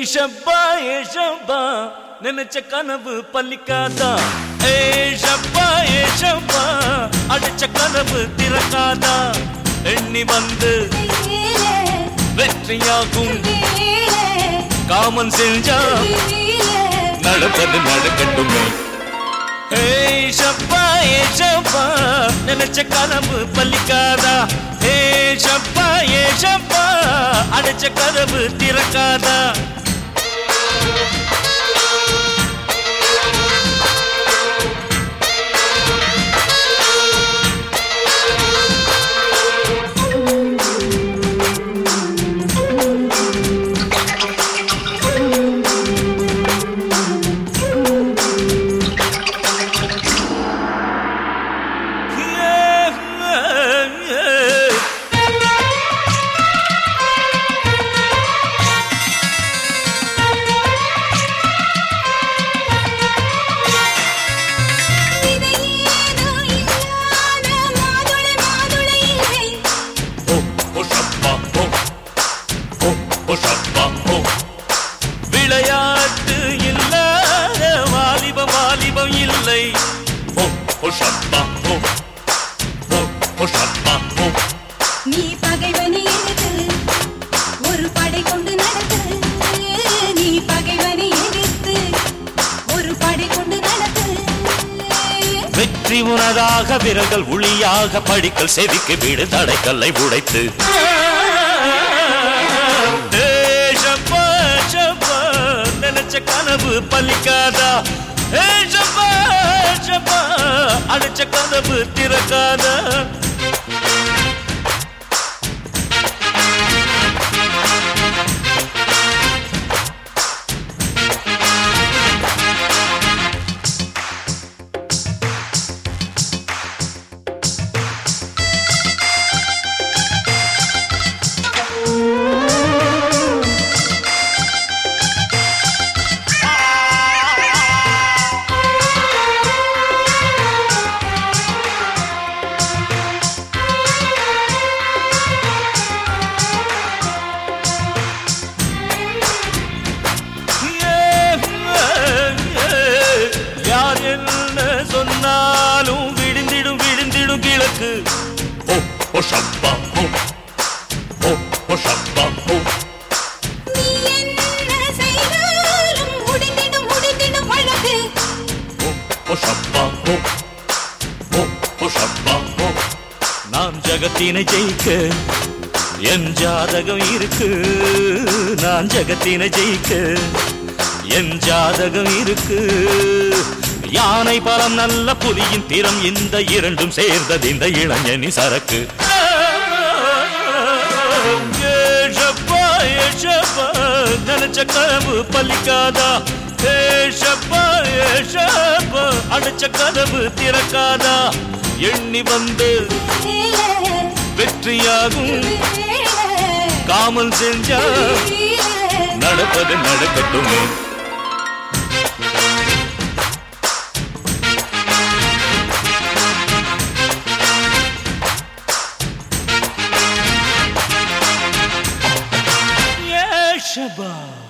ஷப்பா ஏ ஷப்பா நினைச்ச கனவு பலிக்காதா ஏ ஷப்பா ஏ ஷப்பா அடிச்ச கனவு திறக்காதா எண்ணி வந்து வெற்றியாகும் காமன் செஞ்சா நடப்பது நடக்கட்டுமே ஏய் ஷப்பா ஏ ஷப்பா நினைச்ச கனவு பலிக்காதா ஏ ஷப்பா ஏ ஷப்பா அடைச்ச கதவு திறக்காதா ஓ ஓ ஷப்பா ஓ ஓ ஓ ஷப்பா ஓ விளையாட்டு இல்லாத வாலிபம் வாலிபம் இல்லை ஓ ஓ ஷப்பா ஓ ஓ ஓ ஷப்பா ஓ நீ பகைவனை எதிர்த்து ஒரு படை கொண்டு நடத்து நீ பகைவனை எதிர்த்து ஒரு படை கொண்டு நடத்து வெற்றி உனதாக விரல்கள் ஒளியாக படிக்கல் செவிக்கு வீடு தடைக்கல்லை உடைத்து ஏய் ஷப்பா, ஷப்பா, நினைச்ச கனவு பலிக்காதா ஏய் ஷப்பா, ஷப்பா, அடைச்ச கனவு திறக்காதா யார் என்ன சொன்னாலும் விழுந்திடும் விழுந்திடும் கிழக்கு ஓ ஓ ஷப்பா ஓ ஓ ஓ ஷப்பா ஓ நீ என்ன செய்தாலும் முடிந்திடும் முடிந்திடும் வழக்கு ஓ ஓ ஷப்பா ஓ ஓ ஓ ஷப்பா ஓ நாம் ஜகத்தினை ஜெயிக்க என் ஜாதகம் இருக்கு நான் ஜகத்தினை ஜெயிக்க என் ஜாதகம் இருக்கு யானை பலம் நல்ல புலியின் திறம் இந்த இரண்டும் சேர்ந்தது இந்த இளைஞனி சரக்கு ஏஷப்பா, ஏஷப்பா, நினைச்ச கனவு பலிக்காதா ஏஷப்பா, ஏஷப்பா, அடைச்ச கதவு திறக்காதா எண்ணி வந்து வெற்றியாகும் காமல் செஞ்சா நடப்பது நடக்கட்டுமே ஏஷபா